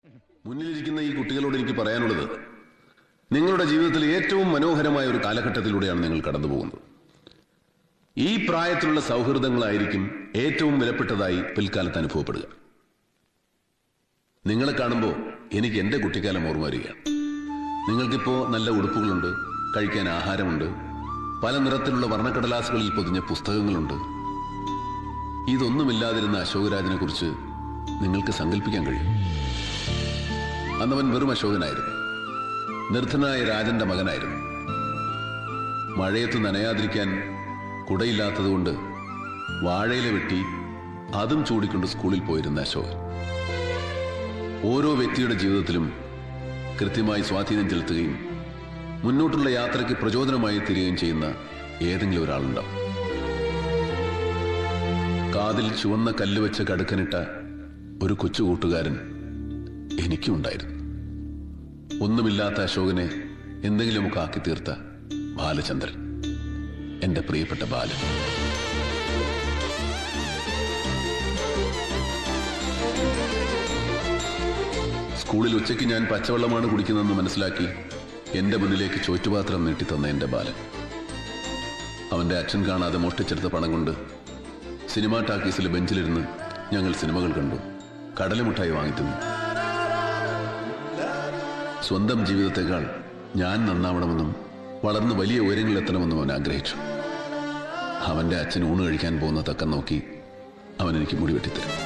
മുന്നിലിരിക്കുന്ന ഈ കുട്ടികളോട് എനിക്ക് പറയാനുള്ളത് നിങ്ങളുടെ ജീവിതത്തിൽ ഏറ്റവും മനോഹരമായ ഒരു കാലഘട്ടത്തിലൂടെയാണ് നിങ്ങൾ കടന്നു പോകുന്നത് ഈ പ്രായത്തിലുള്ള സൗഹൃദങ്ങളായിരിക്കും ഏറ്റവും വിലപ്പെട്ടതായി പിൽക്കാലത്ത് അനുഭവപ്പെടുക നിങ്ങളെ കാണുമ്പോൾ എനിക്ക് എന്റെ കുട്ടിക്കാലം ഓർമ്മ വരികയാണ് നിങ്ങൾക്കിപ്പോ നല്ല ഉടുപ്പുകളുണ്ട് കഴിക്കാൻ ആഹാരമുണ്ട് പല നിറത്തിലുള്ള വർണ്ണക്കടലാസുകളിൽ പൊതിഞ്ഞ പുസ്തകങ്ങളുണ്ട് ഇതൊന്നുമില്ലാതിരുന്ന അശോകരാജിനെ കുറിച്ച് നിങ്ങൾക്ക് സങ്കല്പിക്കാൻ കഴിയും അന്നവൻ വെറും അശോകനായിരുന്നു നിർദ്ധനായ രാജന്റെ മകനായിരുന്നു മഴയത്ത് നനയാതിരിക്കാൻ കുടയില്ലാത്തതുകൊണ്ട് വാഴയില വെട്ടി അതും ചൂടിക്കൊണ്ട് സ്കൂളിൽ പോയിരുന്ന അശോകൻ ഓരോ വ്യക്തിയുടെ ജീവിതത്തിലും കൃത്യമായി സ്വാധീനം ചെലുത്തുകയും മുന്നോട്ടുള്ള യാത്രയ്ക്ക് പ്രചോദനമായി തീരുകയും ചെയ്യുന്ന ഏതെങ്കിലും ഒരാളുണ്ടാവും കാതിൽ ചുവന്ന കല്ല് വെച്ച് കടുക്കനിട്ട ഒരു കൊച്ചു കൂട്ടുകാരൻ എനിക്കും ഉണ്ടായിരുന്നു ഒന്നുമില്ലാത്ത അശോകനെ എന്തെങ്കിലുമൊക്കെ ആക്കി തീർത്ത ബാലചന്ദ്രൻ എന്റെ പ്രിയപ്പെട്ട ബാലൻ സ്കൂളിൽ ഉച്ചയ്ക്ക് ഞാൻ പച്ചവെള്ളമാണ് കുടിക്കുന്നതെന്ന് മനസ്സിലാക്കി എന്റെ മുന്നിലേക്ക് ചോറ്റുപാത്രം നീട്ടിത്തന്ന എന്റെ ബാലൻ അവന്റെ അച്ഛൻ കാണാതെ മോഷ്ടിച്ചെടുത്ത പണം കൊണ്ട് സിനിമാ ടാക്കീസിലെ ബെഞ്ചിലിരുന്ന് ഞങ്ങൾ സിനിമകൾ കണ്ടു കടലമുട്ടായി വാങ്ങിത്തുന്നു സ്വന്തം ജീവിതത്തെക്കാൾ ഞാൻ നന്നാവണമെന്നും വളർന്ന് വലിയ ഉയരങ്ങളിലെത്തണമെന്നും അവൻ ആഗ്രഹിച്ചു അവന്റെ അച്ഛൻ ഊണ് കഴിക്കാൻ പോകുന്ന തക്കം നോക്കി അവൻ എനിക്ക് മുടി വെട്ടിത്തരും